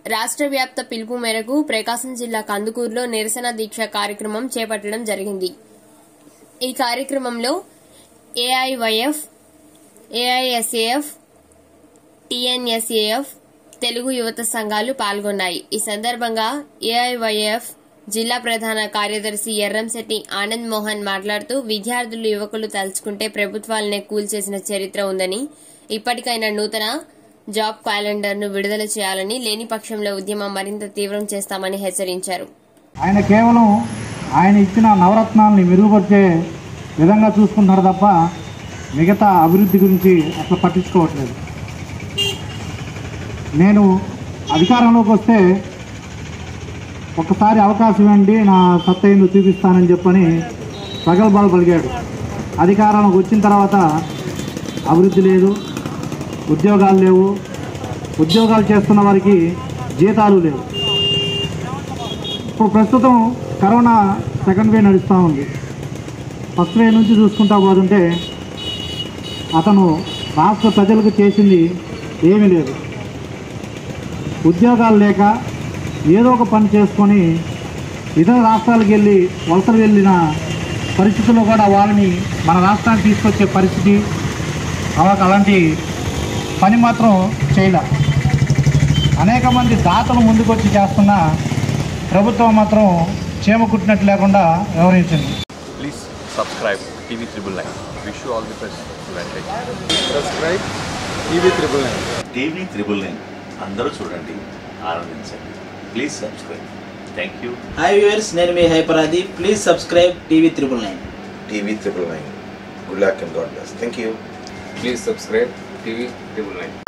రాష్ట్ర వ్యాప్త పిలుపు మేరకు ప్రకాశం జిల్లా కందుకూరులో నిరసన దీక్ష కార్యక్రమం చేపట్టడం జరిగింది ఈ కార్యక్రమంలో ఏఐవైఎఫ్ ఏఐఎస్ఏఎఫ్ టీఎన్ఎస్ఏఎఫ్ తెలుగు యువత సంఘాలు పాల్గొన్నాయి ఈ సందర్భంగా ఏఐవైఎఫ్ జిల్లా ప్రధాన కార్యదర్శి ఎర్రంశెట్టి ఆనంద్ మోహన్ మాట్లాడుతూ విద్యార్థులు యువకులు తలుచుకుంటే ప్రభుత్వాలనే కూల్చేసిన చరిత్ర ఉందని ఇప్పటికైనా నూతన జాబ్ క్యాలెండర్ ను విడుదల చేయాలని లేని పక్షంలో ఉద్యమం మరింత తీవ్రం చేస్తామని హెచ్చరించారు ఆయన కేవలం ఆయన ఇచ్చిన నవరత్నాలని మెరుగుపరిచే విధంగా చూసుకుంటున్నారు తప్ప మిగతా అభివృద్ధి గురించి అసలు పట్టించుకోవట్లేదు నేను అధికారంలోకి వస్తే ఒక్కసారి అవకాశం ఇవ్వండి నా సత్తా ఏందో చూపిస్తానని చెప్పని ప్రగల్భాలు పలిగాడు అధికారంలోకి వచ్చిన తర్వాత అభివృద్ధి లేదు ఉద్యోగాలు లేవు ఉద్యోగాలు చేస్తున్న వారికి జీతాలు లేవు ఇప్పుడు ప్రస్తుతం కరోనా సెకండ్ వేవ్ నడుస్తూ ఉంది ఫస్ట్ వేవ్ నుంచి చూసుకుంటా పోతుంటే అతను రాష్ట్ర ప్రజలకు చేసింది ఏమీ లేదు ఉద్యోగాలు లేక ఏదో ఒక పని చేసుకొని ఇతర రాష్ట్రాలకు వెళ్ళి వలసలు వెళ్ళిన పరిస్థితుల్లో కూడా వాళ్ళని మన రాష్ట్రానికి తీసుకొచ్చే పరిస్థితి అలా- అలాంటి పని మాత్రం చేయలే అనేక మంది దాతలు ముందుకొచ్చి చేస్తున్న ప్రభుత్వం మాత్రం చీమ కుట్టినట్టు లేకుండా వ్యవహరించింది Please subscribe TV Triple Nine. Wish you all the best. Advantage. Subscribe TV triple nine TV triple nine అందరూ చూడండి ఆనందించండి please subscribe thank you hi viewers నేను మీ హైపరాది please subscribe TV triple nine TV triple nine. Good luck and God bless. Thank you. Please subscribe TV triple nine